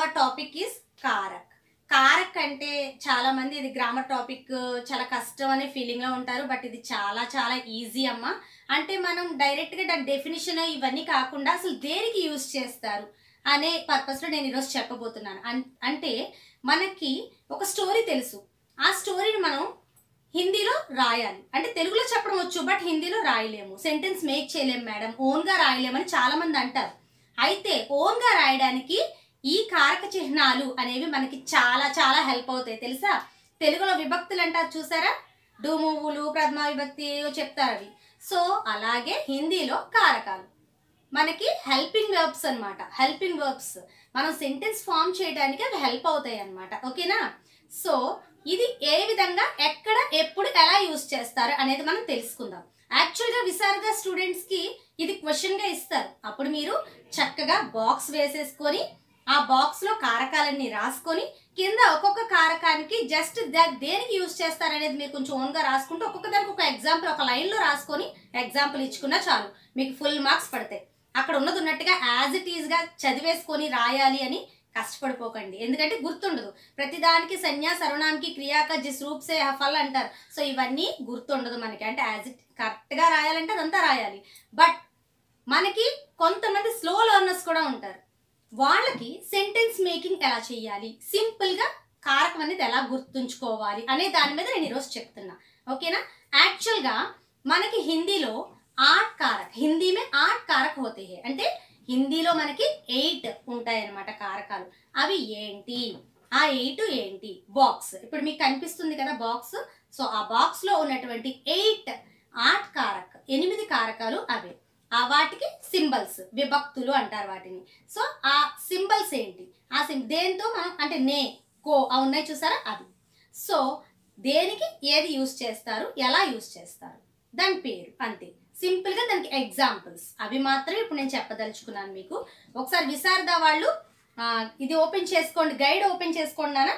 Topic is కారక్ కారక్ అంటే చాలా మంది ఇది గ్రామర్ టాపిక్ చాలా కష్టం అనే ఫీలింగ్ లో ఉంటారు బట్ ఇది చాలా చాలా ఈజీ అమ్మా అంటే మనం డైరెక్ట్ గా దాని డెఫినేషన్ ఇవన్నీ కాకుండా అసలు దేనికి యూజ్ చేస్తారు అనే పర్పస్ లో నేను ఈరోజు చెప్పబోతున్నాను అన్- అంటే మనకి ఒక స్టోరీ తెలుసు ఆ స్టోరీని మనం హిందీలో రాయాలి అంటే తెలుగులో చెప్పడం వచ్చు బట్ హిందీలో రాయలేము సెంటెన్స్ మేక్ చేయలేము మేడం ఓన్ గా రాయలేమని చాలా మంది అంటారు అయితే ఓన్ గా రాయడానికి ఈ కారక చిహ్నాలు అనేవి మనకి చాలా చాలా హెల్ప్ అవుతాయి తెలుసా తెలుగులో విభక్తులు అంటారు చూసారా డూమువులు ప్రథమ విభక్తి ఏవో చెప్తారు అవి సో అలాగే హిందీలో కారకాలు మనకి హెల్పింగ్ వర్బ్స్ అన్నమాట హెల్పింగ్ వర్బ్స్ మనం సెంటెన్స్ ఫామ్ చేయడానికి అవి హెల్ప్ అవుతాయి అన్నమాట ఓకేనా సో ఇది ఏ విధంగా ఎక్కడ ఎప్పుడు ఎలా యూస్ చేస్తారు అనేది మనం తెలుసుకుందాం యాక్చువల్గా విశారద స్టూడెంట్స్ కి ఇది క్వశ్చన్ గా ఇస్తారు అప్పుడు మీరు చక్కగా బాక్స్ వేసేసుకొని ఆ బాక్స్ లో కారకాలన్నీ రాసుకొని కింద ఒక్కొక్క కారకానికి జస్ట్ దేనికి యూస్ చేస్తారు అనేది మీరు కొంచెం ఓన్ గా రాసుకుంటూ ఒక్కొక్క దానికి ఒక ఎగ్జాంపుల్ ఒక లైన్ లో రాసుకొని ఎగ్జాంపుల్ ఇచ్చుకున్నా చాలు మీకు ఫుల్ మార్క్స్ పడతాయి అక్కడ ఉన్నది ఉన్నట్టుగా యాజ్ ఇట్ ఈజ్ గా చదివేసుకొని రాయాలి అని కష్టపడిపోకండి ఎందుకంటే గుర్తుండదు ప్రతిదానికి సంజ్ఞా సర్వనామకి క్రియాక జిస్ రూప్ సే ఫల్ అంటారు సో ఇవన్నీ గుర్తుండదు మనకి అంటే యాజ్ ఇట్ కరెక్ట్ గా రాయాలంటే అదంతా రాయాలి బట్ మనకి కొంతమంది స్లో లెర్నర్స్ కూడా ఉంటారు వాళ్ళకి సెంటెన్స్ మేకింగ్ ఎలా చేయాలి సింపుల్ గా కారకం అనేది ఎలా గుర్తుంచుకోవాలి అనే దాని మీద నేను ఈరోజు చెప్తున్నా ఓకేనా యాక్చువల్ గా మనకి హిందీలో ఆట్ కారక్ హిందీ మే ఆట్ కారక్ హోతే హే అంటే హిందీలో మనకి ఎయిట్ ఉంటాయి అన్నమాట కారకాలు అవి ఏంటి ఆ ఎయిట్ ఏంటి బాక్స్ ఇప్పుడు మీకు కనిపిస్తుంది కదా బాక్స్ సో ఆ బాక్స్ లో ఉన్నటువంటి ఎయిట్ ఆట్ కారక్ ఎనిమిది కారకాలు అవే ఆ వాటికి సింబల్స్ విభక్తులు అంటారు వాటిని సో ఆ సింబల్స్ ఏంటి ఆ సిం దేంతో మనం అంటే నే కో ఆ ఉన్నాయి చూసారా అవి సో దేనికి ఏది యూస్ చేస్తారు ఎలా యూస్ చేస్తారు దాని పేరు అంతే సింపుల్ గా దానికి ఎగ్జాంపుల్స్ అవి మాత్రమే ఇప్పుడు నేను చెప్పదలుచుకున్నాను మీకు ఒకసారి విశారద వాళ్ళు ఆ, ఇది ఓపెన్ చేసుకోండి గైడ్ ఓపెన్ చేసుకోండి నాన్న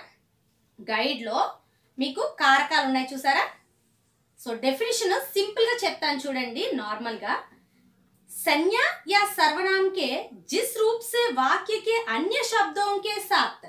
గైడ్ లో మీకు కారకాలు ఉన్నాయి చూసారా సో డెఫినేషన్ సింపుల్ గా చెప్తాను చూడండి నార్మల్ గా संज्ञा या सर्वनाम के जिस रूप से वाक्य के अन्य शब्दों के साथ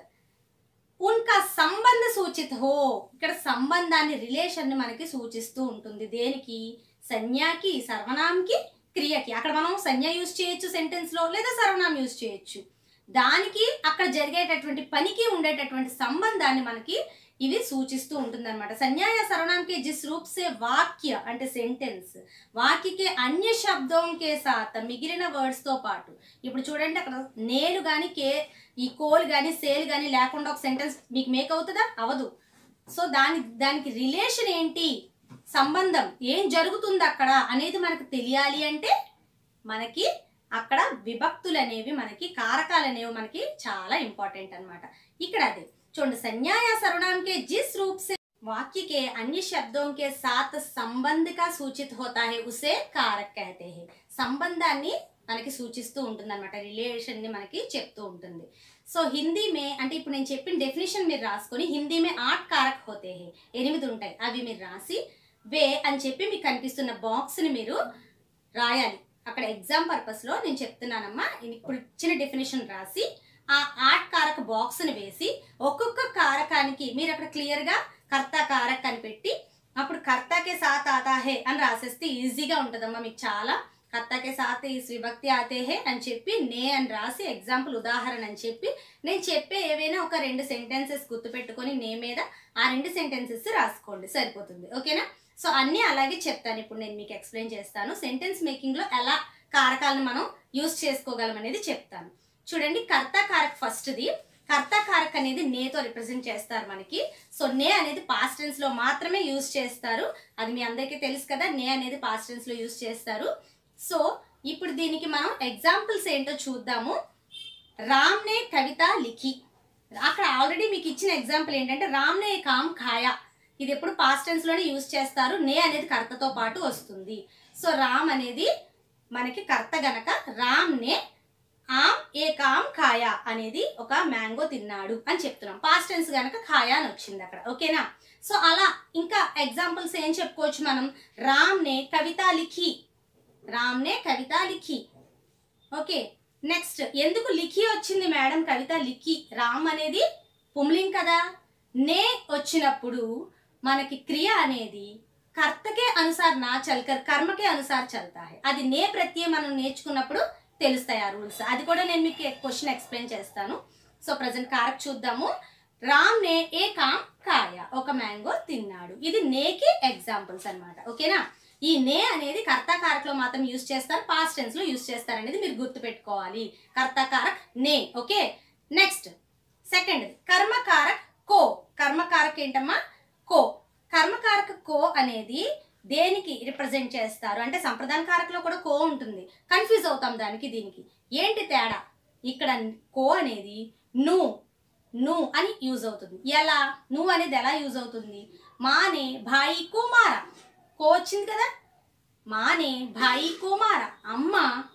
ఉన్కా సంబంధ సూచిత హో ఇక్కడ సంబంధాన్ని రిలేషన్ ని మనకి సూచిస్తూ ఉంటుంది దేనికి సంజ్ఞాకి సర్వనాంకి క్రియకి అక్కడ మనం సంజ్ఞ యూజ్ చేయొచ్చు సెంటెన్స్ లో లేదా సర్వనామం యూజ్ చేయొచ్చు దానికి అక్కడ జరిగేటటువంటి పనికి ఉండేటటువంటి సంబంధాన్ని మనకి ఇవి సూచిస్తూ ఉంటుంది అనమాట సంజ్ఞాయ సర్వనాంకి జిస్ రూప్ సే వాక్య అంటే సెంటెన్స్ వాక్యకే అన్య శబ్దం కే సాత్ మిగిలిన వర్డ్స్ తో పాటు ఇప్పుడు చూడండి అక్కడ నేను గాని కే ఈ కోల్ గాని సేల్ గాని లేకుండా ఒక సెంటెన్స్ మీకు మేక్ అవుతుందా అవదు సో దాని దానికి రిలేషన్ ఏంటి సంబంధం ఏం జరుగుతుంది అక్కడ అనేది మనకు తెలియాలి అంటే మనకి అక్కడ విభక్తులు అనేవి మనకి కారకాలు అనేవి మనకి చాలా ఇంపార్టెంట్ అన్నమాట ఇక్కడ అదే చూడండి సంజ్ఞాయ सर्वनाम के जिस रूप से वाक्य के अन्य शब्दों के साथ संबंध का सूचित होता है उसे कारक कहते हैं సంబంధాన్ని మనకి సూచిస్తూ ఉంటుంది అనమాట రిలేషన్ ని మనకి చెప్తూ ఉంటుంది సో హిందీ మే అంటే ఇప్పుడు నేను చెప్పిన డెఫినేషన్ మీరు రాసుకొని హిందీ మే ఆట్ కారక్ హోతే హే ఎనిమిది ఉంటాయి అవి మీరు రాసి వే అని చెప్పి మీకు కనిపిస్తున్న బాక్స్ ని మీరు రాయాలి అక్కడ ఎగ్జామ్ పర్పస్ లో నేను చెప్తున్నానమ్మా ఇప్పుడు ఇచ్చిన డెఫినేషన్ రాసి ఆ ఆట్ కారక బాక్స్ ని వేసి ఒక్కొక్క కారకానికి మీరు అక్కడ క్లియర్ గా కర్త కారక్ అని పెట్టి అప్పుడు కర్తకే సాత్ ఆతా హే అని రాసేస్తే ఈజీగా ఉంటుందమ్మా మీకు చాలా కర్తకే సాత్ ఈ విభక్తి ఆతే హే అని చెప్పి నే అని రాసి ఎగ్జాంపుల్ ఉదాహరణ అని చెప్పి నేను చెప్పే ఏవైనా ఒక రెండు సెంటెన్సెస్ గుర్తుపెట్టుకొని నే మీద ఆ రెండు సెంటెన్సెస్ రాసుకోండి సరిపోతుంది ఓకేనా సో అన్నీ అలాగే చెప్తాను ఇప్పుడు నేను మీకు ఎక్స్ప్లెయిన్ చేస్తాను సెంటెన్స్ మేకింగ్ లో ఎలా కారకాలను మనం యూస్ చేసుకోగలం అనేది చెప్తాను చూడండి కర్త కారక్ ఫస్ట్ది కర్త కారక్ అనేది నేతో రిప్రజెంట్ చేస్తారు మనకి సో నే అనేది పాస్ట్ టెన్స్ లో మాత్రమే యూజ్ చేస్తారు అది మీ అందరికీ తెలుసు కదా నే అనేది పాస్ట్ టెన్స్ లో యూజ్ చేస్తారు సో ఇప్పుడు దీనికి మనం ఎగ్జాంపుల్స్ ఏంటో చూద్దాము రామ్ నే కవిత లిఖి అక్కడ ఆల్రెడీ మీకు ఇచ్చిన ఎగ్జాంపుల్ ఏంటంటే రామ్ నే కామ్ ఖాయా ఇది ఎప్పుడు పాస్ట్ టెన్స్ లోనే యూజ్ చేస్తారు నే అనేది కర్తతో పాటు వస్తుంది సో రామ్ అనేది మనకి కర్త గనక రామ్ నే ఆమ్ ఏ కామ్ ఖాయా అనేది ఒక మ్యాంగో తిన్నాడు అని చెప్తున్నాం పాస్ట్ టెన్స్ గనక ఖాయా అని వచ్చింది అక్కడ ఓకేనా సో అలా ఇంకా ఎగ్జాంపుల్స్ ఏం చెప్పుకోవచ్చు మనం రామ్ నే కవిత లిఖి రామ్ నే కవిత లిఖి ఓకే నెక్స్ట్ ఎందుకు లిఖి వచ్చింది మేడం కవిత లిఖి రామ్ అనేది పుంలింగ్ కదా నే వచ్చినప్పుడు మనకి క్రియ అనేది కర్తకే అనుసార్ నా చల్కర్ కర్మకే అనుసార్ చల్తా హై అది నే ప్రత్యయం మనం నేర్చుకున్నప్పుడు తెలుస్తాయి ఆ రూల్స్ అది కూడా నేను మీకు క్వశ్చన్ ఎక్స్ప్లెయిన్ చేస్తాను సో ప్రజెంట్ కారక్ చూద్దాము రామ్ నే ఏ కామ్ కాయ ఒక మ్యాంగో తిన్నాడు ఇది నేకి ఎగ్జాంపుల్స్ అన్నమాట ఓకేనా ఈ నే అనేది కర్తాకారక్ లో మాత్రం యూస్ చేస్తారు పాస్ట్ టెన్స్ లో యూస్ చేస్తారు అనేది మీరు గుర్తుపెట్టుకోవాలి కర్తాకారక్ నే ఓకే నెక్స్ట్ సెకండ్ కర్మకారక్ కో కర్మకారక్ ఏంటమ్మా కో కర్మకారక కో అనేది దేనికి రిప్రజెంట్ చేస్తారు అంటే సంప్రదాయ కారకలో కూడా కో ఉంటుంది కన్ఫ్యూజ్ అవుతాం దానికి దీనికి ఏంటి తేడా ఇక్కడ కో అనేది ను ను అని యూజ్ అవుతుంది ఎలా ను అనేది ఎలా యూజ్ అవుతుంది మానే భాయి కుమార కో వచ్చింది కదా మానే భాయి కుమార అమ్మ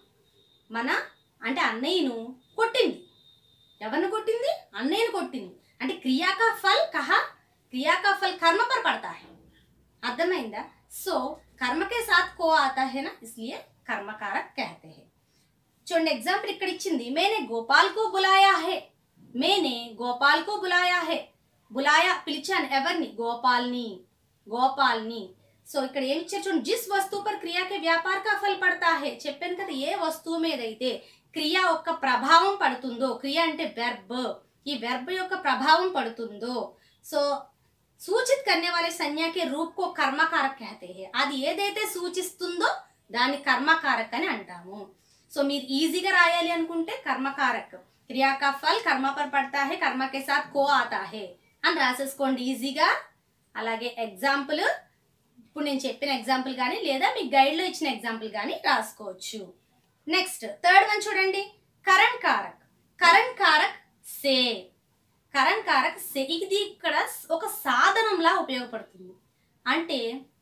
మన అంటే అన్నయ్యను కొట్టింది ఎవరిని కొట్టింది అన్నయ్యను కొట్టింది అంటే క్రియా కా ఫల్ కహా क्रिया का फल कर्म पर पड़ता है అర్థమైందా సో కర్మ కే సాత్ కో ఆతా హై నా ఇస్లియే కర్మకారక్ कहते हैं చూడండి ఎగ్జాంపుల్ ఇక్కడ ఇచ్చింది మేనే గోపాల్ కో బులాయా హే మేనే గోపాల్ కో బులాయా హే బులాయా పిలిచాను ఎవరిని గోపాల్ని గోపాల్ని సో ఇక్కడ ఏమి ఇచ్చారు చూడండి జిస్ వస్తువు పర్ క్రియాకే వ్యాపార కా ఫల్ పడతా హే చెప్పాను కదా ఏ వస్తువు మీద అయితే క్రియ యొక్క ప్రభావం పడుతుందో క్రియ అంటే వెర్బ్ ఈ వెర్బ్ యొక్క ప్రభావం పడుతుందో సో సూచిత్ करने वाले संज्ञा के रूप को कर्मकारक कहते हैं అది ఏదైతే సూచిస్తుందో దాన్ని కర్మకారక్ అని అంటాము సో మీరు ఈజీగా రాయాలి అనుకుంటే కర్మకారక్ క్రియా కా ఫల్ కర్మ పర్ పడతా హే కర్మ కే సాత్ కో ఆతా హే అని రాసేసుకోండి ఈజీగా అలాగే ఎగ్జాంపుల్ ఇప్పుడు నేను చెప్పిన ఎగ్జాంపుల్ కానీ లేదా మీ గైడ్లో ఇచ్చిన ఎగ్జాంపుల్ కానీ రాసుకోవచ్చు నెక్స్ట్ థర్డ్ వన్ చూడండి కరణ్ కారక్ కరణ్ కారక్ సే కరణ్ కారక్ సే ఇది ఇక్కడ ఒక సాధనంలా ఉపయోగపడుతుంది అంటే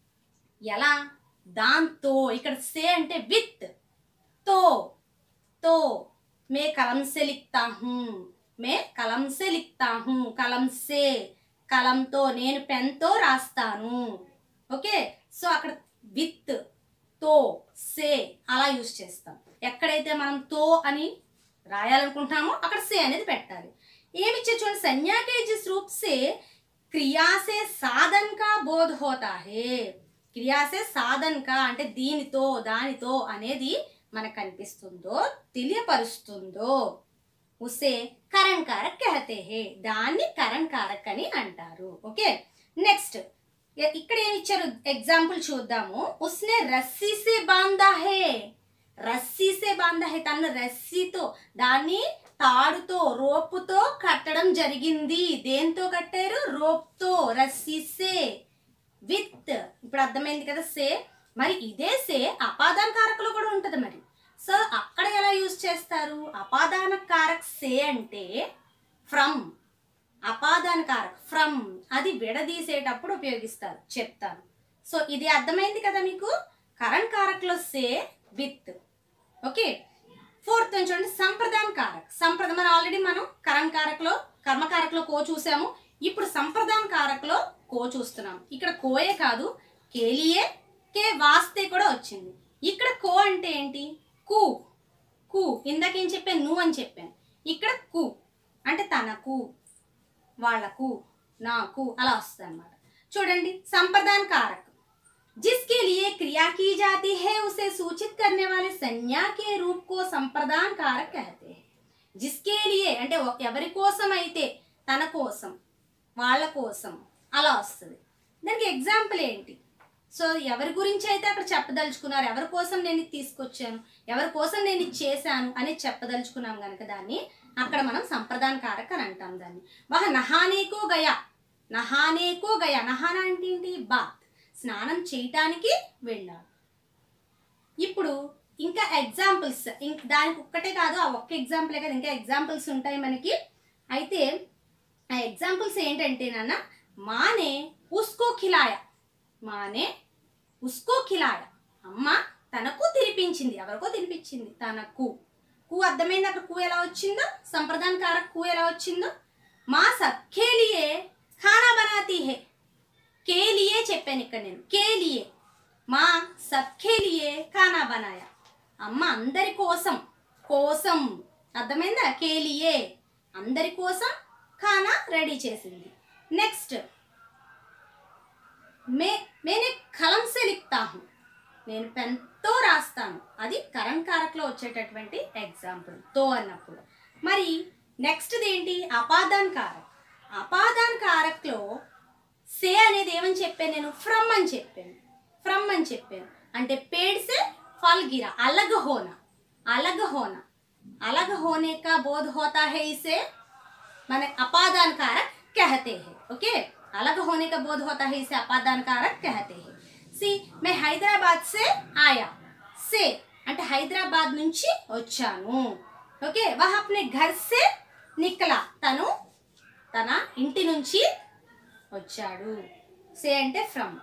ఎలా దాంతో ఇక్కడ సే అంటే విత్ తో తో మే కలం సే లిఖతా హూ మే కలం సే లిఖతా హూ కలం సే కలంతో నేను పెన్తో రాస్తాను ఓకే సో అక్కడ విత్ తో సే అలా యూస్ చేస్తాం ఎక్కడైతే మనం తో అని రాయాలనుకుంటున్నామో అక్కడ సే అనేది పెట్టాలి ఏమి ఇచ్చే చూడండి संज्ञा के जिस रूप से क्रिया से साधन का बोध होता है క్రియా సే సాధన్ కా అంటే దీనితో దానితో అనేది మనకు కనిపిస్తుందో తెలియపరుస్తుందో ఉసే కరణ్ కారక్ కహతే హే దాన్ని కరణ్ కారక్ అని అంటారు ఓకే నెక్స్ట్ ఇక్కడ ఏమి ఇచ్చారు ఎగ్జాంపుల్ చూద్దాము ఉస్నే రస్సీ సే బాందా హే రస్సీ సే బాందా హే తను రస్సీతో దాన్ని తాడుతో రోపుతో కట్టడం జరిగింది దేంతో కట్టారు రోప్తో రస్సీ సే విత్ ఇప్పుడు అర్థమైంది కదా సే మరి ఇదే సే అపాదాన కారకులు కూడా ఉంటుంది మరి సో అక్కడ ఎలా యూజ్ చేస్తారు అపాదాన కారక్ సే అంటే ఫ్రమ్ అపాదాన కారక్ ఫ్రమ్ అది విడదీసేటప్పుడు ఉపయోగిస్తారు చెప్తాను సో ఇది అర్థమైంది కదా మీకు కరణ్ కారక్లో సే విత్ ఓకే ఫోర్త్ చూడండి సంప్రదాన కారక్ సంప్రదాయం మనం ఆల్రెడీ మనం కరణ్ కారక్లో కర్మకారక్లో కో చూసాము ఇప్పుడు సంప్రదాన కారక్లో కో చూస్తున్నాం ఇక్కడ కోయే కాదు కేలియే కే వాస్తే కూడా వచ్చింది ఇక్కడ కో అంటే ఏంటి కు కు ఇందాక ఏం చెప్పాను నువ్వు అని చెప్పాను ఇక్కడ కు అంటే తనకు వాళ్ళకు నాకు అలా వస్తుంది అనమాట చూడండి సంప్రదాన कारक जिसके लिए क्रिया की जाती है उसे सूचित करने वाले संज्ञा के रूप को संप्रदान कारक कहते हैं जिसके लिए అంటే ఒ- ఎవరి కోసం అయితే తన కోసం వాళ్ళ కోసం అలా వస్తుంది దానికి ఎగ్జాంపుల్ ఏంటి సో ఎవరి గురించి అయితే అక్కడ చెప్పదలుచుకున్నారు ఎవరి కోసం నేను ఇది తీసుకొచ్చాను ఎవరి కోసం నేను ఇది చేశాను అని చెప్పదలుచుకున్నాం కనుక దాన్ని అక్కడ మనం సంప్రదాన కారక్ అని అంటాం దాన్ని వహ నహానేకో గయా నహానేకో గయా నహాన అంటే ఏంటి బాత్ స్నానం చేయటానికి వెళ్ళాడు ఇప్పుడు ఇంకా ఎగ్జాంపుల్స్ ఇంక దానికి ఒక్కటే కాదు ఆ ఒక్క ఎగ్జాంపులే కదా ఇంకా ఎగ్జాంపుల్స్ ఉంటాయి మనకి అయితే ఆ ఎగ్జాంపుల్స్ ఏంటంటే నాన్న మానే ఉస్కో ఖిలాయ మానే ఉస్కో ఖిలాయ అమ్మ తనకు తినిపించింది ఎవరికో తినిపించింది తనకు కు అర్థమైంది అక్కడ కు ఎలా వచ్చిందో సంప్రదాన కారక్ కు ఎలా వచ్చిందో మా సబ్కే లియే ఖానా బనాతీ హే కే లియే చెప్పాను ఇక్కడ నేను కే లియే మా సబ్కే లియే ఖానా బనాయా అమ్మ అందరి కోసం కోసం అర్థమైందా కేలియే అందరి కోసం ఖానా రెడీ చేసింది నెక్స్ట్ మే మేనే కలం సే లిఖతా హూ నేను పెన్తో రాస్తాను అది కరం కారక్లో వచ్చేటటువంటి ఎగ్జాంపుల్ తో అన్నప్పుడు మరి నెక్స్ట్ది ఏంటి అపాదాన్ కారక్ అపాదాన్ కారక్లో సే అనేది ఏమని చెప్పాను నేను ఫ్రమ్ అని చెప్పాను ఫ్రమ్ అని చెప్పాను అంటే పేడ్ సే ఫల్ గిరా అలగ్ హోనా అలగ్ హోనా अलग होने का बोध होता है इसे माने अपादान कारक कहते हैं ओके अलग होने का बोध होता है इसे अपादान कारक कहते हैं సి मैं హైదరాబాద్ సే ఆయా సే అంటే హైదరాబాద్ నుంచి వచ్చాను ఓకే వహ అప్నే ఘర్ సే నిక్లా తను తన ఇంటి నుంచి వచ్చాడు సే అంటే ఫ్రమ్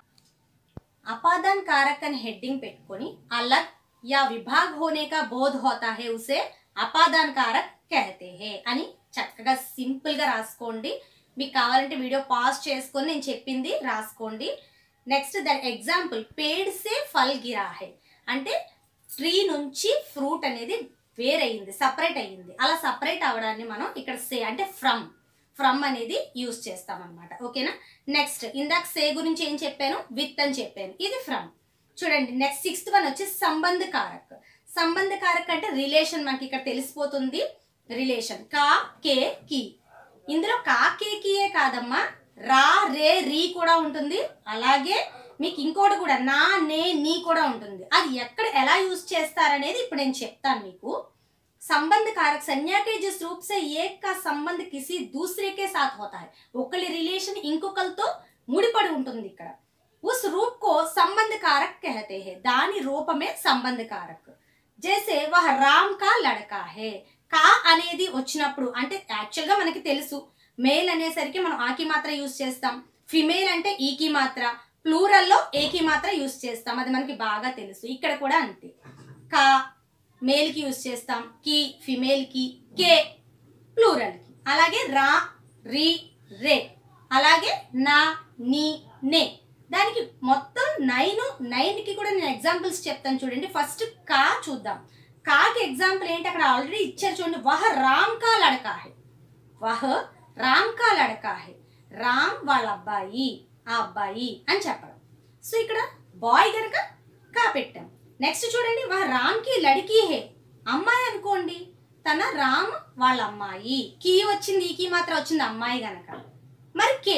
అపాదాన్ कारक అని హెడ్డింగ్ పెట్టుకొని अलग या विभाग होने का बोध होता है उसे అపాదాన్ కారక్ कहते हैं అని చక్కగా సింపుల్ గా రాసుకోండి మీకు కావాలంటే వీడియో పాజ్ చేసుకొని నేను చెప్పింది రాసుకోండి నెక్స్ట్ దాని ఎగ్జాంపుల్ పేడ్ సే ఫల్ గిరా హై అంటే ట్రీ నుంచి ఫ్రూట్ అనేది వేరయింది సపరేట్ అయ్యింది అలా సపరేట్ అవడాన్ని మనం ఇక్కడ సే అంటే ఫ్రమ్ ఫ్రమ్ అనేది యూస్ చేస్తాం అనమాట ఓకేనా నెక్స్ట్ ఇందాక సే గురించి ఏం చెప్పాను విత్ అని చెప్పాను ఇది ఫ్రమ్ చూడండి నెక్స్ట్ సిక్స్త్ వన్ వచ్చి సంబంధ కారక్ సంబంధ కారక్ అంటే రిలేషన్ మనకి ఇక్కడ తెలిసిపోతుంది రిలేషన్ కా కే కి ఇందులో కా కే కియే కాదమ్మా రా రే రీ కూడా ఉంటుంది అలాగే మీకు ఇంకోటి కూడా నా నే నీ కూడా ఉంటుంది అది ఎక్కడ ఎలా యూజ్ చేస్తారనేది ఇప్పుడు నేను చెప్తాను మీకు సంబంధ कारक संज्ञा के जिस रूप से एक का संबंध किसी दूसरे के साथ होता है ఒకరి రిలేషన్ ఇంకొకరితో ముడిపడి ఉంటుంది ఇక్కడ उस रूप को संबंध कारक कहते हैं దాని రూపమే సంబంధ కారక్ జైసే వహ రామ్ కా లడకా హే కా అనేది వచ్చినప్పుడు అంటే యాక్చువల్ గా మనకి తెలుసు మేల్ అనేసరికి మనం ఆకి మాత్ర యూస్ చేస్తాం ఫిమేల్ అంటే ఈకి మాత్ర ప్లూరల్లో ఏకి మాత్ర యూస్ చేస్తాం అది మనకి బాగా తెలుసు ఇక్కడ కూడా అంతే కా మేల్ కి యూస్ చేస్తాం కి ఫిమేల్ కి కే ప్లూరల్ కి అలాగే రా రి రే అలాగే నా నీ నే దానికి మొత్తం నైన్ నైన్ కి కూడా నేను ఎగ్జాంపుల్స్ చెప్తాను చూడండి ఫస్ట్ కా చూద్దాం కాకి ఎగ్జాంపుల్ ఏంటి అక్కడ ఆల్రెడీ ఇచ్చారు చూడండి వహ రామ్ కా లడకా హై వహ రామ్ కా లడకా హై రామ్ వాళ్ళ అబ్బాయి ఆ అబ్బాయి అని చెప్పడం సో ఇక్కడ బాయ్ గనక కా పెట్టాం నెక్స్ట్ చూడండి వహ రామ్ కి లడికి హే అమ్మాయి అనుకోండి తన రామ్ వాళ్ళ అమ్మాయి కీ వచ్చింది ఈ కీ మాత్రం వచ్చింది అమ్మాయి గనక మరి కే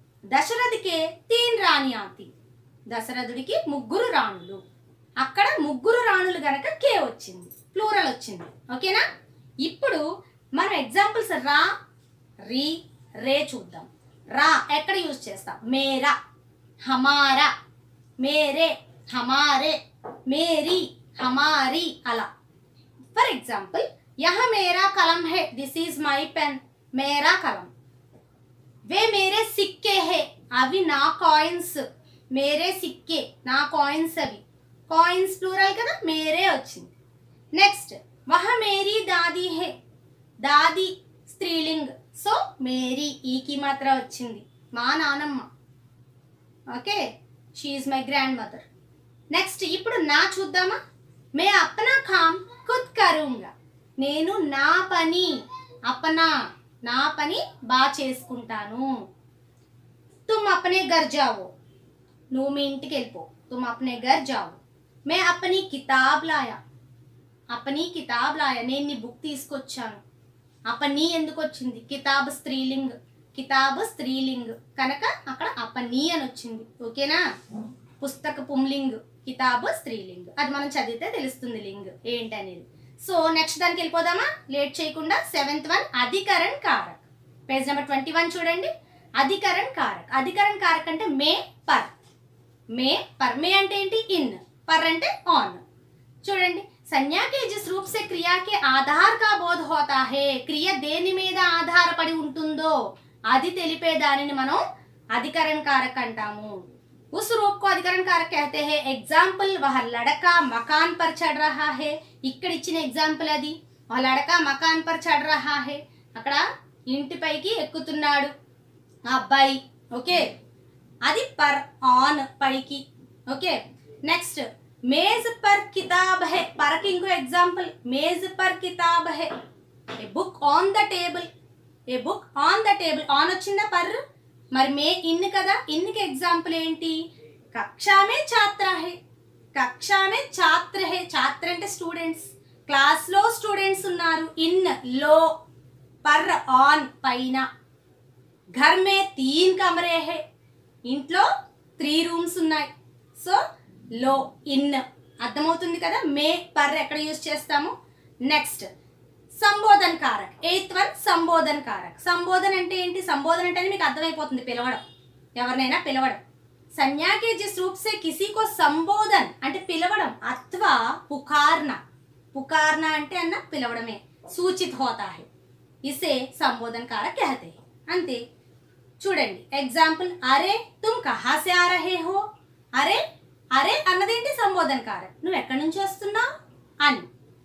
దశరథికే తీన్ రాణి ఆతి దశరథుడికి ముగ్గురు రాణులు అక్కడ ముగ్గురు రాణులు గనక కే వచ్చింది ప్లూరల్ వచ్చింది ఓకేనా ఇప్పుడు మనం ఎగ్జాంపుల్స్ రా రీ రే చూద్దాం రా ఎక్కడ యూజ్ చేస్తాం మేరా హమారా మేరే హమారే మేరీ హమారీ అలా ఫర్ ఎగ్జాంపుల్ యహ మేరా కలం హే దిస్ ఈజ్ మై పెన్ మేరా కలం వే మేరే సిక్కే హే అవి నా కాయిన్స్ మేరే సిక్కే నా కాయిన్స్ అవి కాయిన్స్ ప్లూరల్ కదా మేరే వచ్చింది నెక్స్ట్ వహ మేరీ దాది హే దాది స్త్రీలింగ్ సో మేరీ ఈకి మాత్రం వచ్చింది మా నానమ్మ okay she my grandmother next ఇప్పుడు నా చూద్దామా మే అప్పనా కామ్ ఖుద్ కరూంగా నేను నా పని అపనా నా పని బాగా చేసుకుంటాను తుమ్ అపనే గర్ జావో నువ్వు మీ ఇంటికి వెళ్ళిపో తుమ్ అపనే గర్ జావో మే అపని కితాబ్ లాయా అపని కితాబ్ లాయా నేను నీ బుక్ తీసుకొచ్చాను అపని ఎందుకు వచ్చింది కితాబ్ స్త్రీలింగ్ కితాబ్ స్త్రీలింగ్ కనుక అక్కడ అపని అని వచ్చింది ఓకేనా పుస్తక పుంలింగ్ కితాబ్ స్త్రీలింగ్ అది మనం చదివితే తెలుస్తుంది లింగ్ ఏంటనేది సో నెక్స్ట్ దానికి వెళ్ళిపోదామా లేట్ చేయకుండా సెవెంత్ వన్ అధికరణ్ కారక్ పేజ్ నెంబర్ ట్వంటీ వన్ చూడండి అధికరణ్ కారక్ అధికరణ్ కారక్ అంటే మే పర్ మే పర్ మే అంటే ఏంటి ఇన్ పర్ అంటే ఆన్ చూడండి సంజ్ఞా के जिस रूप से क्रिया के आधार का बोध होता है క్రియ దేని మీద ఆధారపడి ఉంటుందో అది తెలిపే దానిని మనం అధికరణ కారక్ అంటాము उस रूप को अधिकरण कारक कहते हैं एग्जाम्पल वह लड़का मकान पर चढ़ रहा है ఇక్కడ ఇచ్చిన ఎగ్జాంపుల్ అది ఆ లడక మకాన్ పర్ చడ్ రహా హే అక్కడ ఇంటిపైకి ఎక్కుతున్నాడు ఆ అబ్బాయి ఓకే అది పర్ ఆన్ పైకి ఓకే నెక్స్ట్ मेज पर किताब है पर की इंको एग्जांपल मेज पर किताब है a book on the table a book on the table on వచ్చిందా పర్ మరి మే ఇన్ కదా ఇన్కి ఎగ్జాంపుల్ ఏంటి కక్షామే ఛాత్ర హే కక్షామే ఛాత్ర హే ఛాత్ర అంటే స్టూడెంట్స్ క్లాస్లో స్టూడెంట్స్ ఉన్నారు ఇన్ లో పర్ ఆన్ పైన ఘర్ మే తీన్ కమరే హే ఇంట్లో త్రీ రూమ్స్ ఉన్నాయి సో లో ఇన్ అర్థమవుతుంది కదా మే పర్ ఎక్కడ యూజ్ చేస్తాము నెక్స్ట్ సంబోధన్ కారక్ ఎయిత్ వన్ సంబోధన్ కారక్ సంబోధన అంటే ఏంటి సంబోధన అంటే మీకు అర్థమైపోతుంది పిలవడం ఎవరినైనా పిలవడం సంజ్ఞాకే జిస్ రూప్ సే కిసీ కో సంబోధన్ అంటే పిలవడం అథవా పుకార్న పుకార్న అంటే అన్న పిలవడమే సూచిత్ హోతా హై ఇసే సంబోధన్ కారక్ కహతే హై. అంతే చూడండి ఎగ్జాంపుల్ అరే తుమ్ కహా సే ఆ రహే హో అరే అరే అన్నదేంటి సంబోధన కారక్ నువ్వు ఎక్కడి నుంచి వస్తున్నావు అని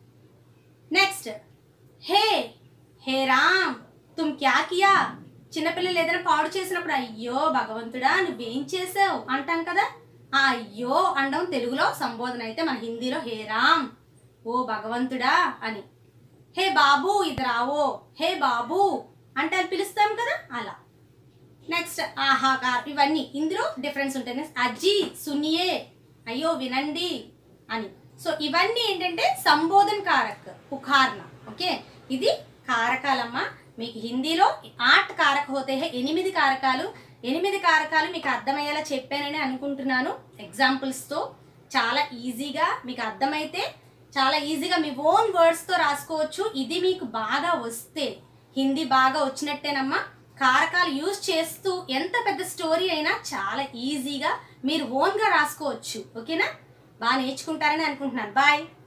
నెక్స్ట్ హే హే రామ్ తుమ్ క్యా కియా చిన్నపిల్లలు ఏదైనా పాడు చేసినప్పుడు అయ్యో భగవంతుడా నువ్వేం చేసావు అంటాం కదా ఆ అయ్యో అనడం తెలుగులో సంబోధన అయితే మన హిందీలో హే రామ్ ఓ భగవంతుడా అని హే బాబు ఇది రావో హే బాబు అంటే అని పిలుస్తాం కదా అలా నెక్స్ట్ ఆహాకార్ ఇవన్నీ ఇందులో డిఫరెన్స్ ఉంటాయి నెక్స్ట్ అజ్జి సునియే అయ్యో వినండి అని సో ఇవన్నీ ఏంటంటే సంబోధన కారక్ పుకార్న ఓకే ఇది కారకాలమ్మ మీకు హిందీలో ఆట్ కారక హోతే హే ఎనిమిది కారకాలు ఎనిమిది కారకాలు మీకు అర్థమయ్యేలా చెప్పానని అనుకుంటున్నాను ఎగ్జాంపుల్స్తో చాలా ఈజీగా మీకు అర్థమైతే చాలా ఈజీగా మీ ఓన్ వర్డ్స్తో రాసుకోవచ్చు ఇది మీకు బాగా వస్తే హిందీ బాగా వచ్చినట్టేనమ్మా కారకాలు యూజ్ చేస్తూ ఎంత పెద్ద స్టోరీ అయినా చాలా ఈజీగా మీరు ఓన్గా రాసుకోవచ్చు ఓకేనా బాగా నేర్చుకుంటారని అనుకుంటున్నాను బాయ్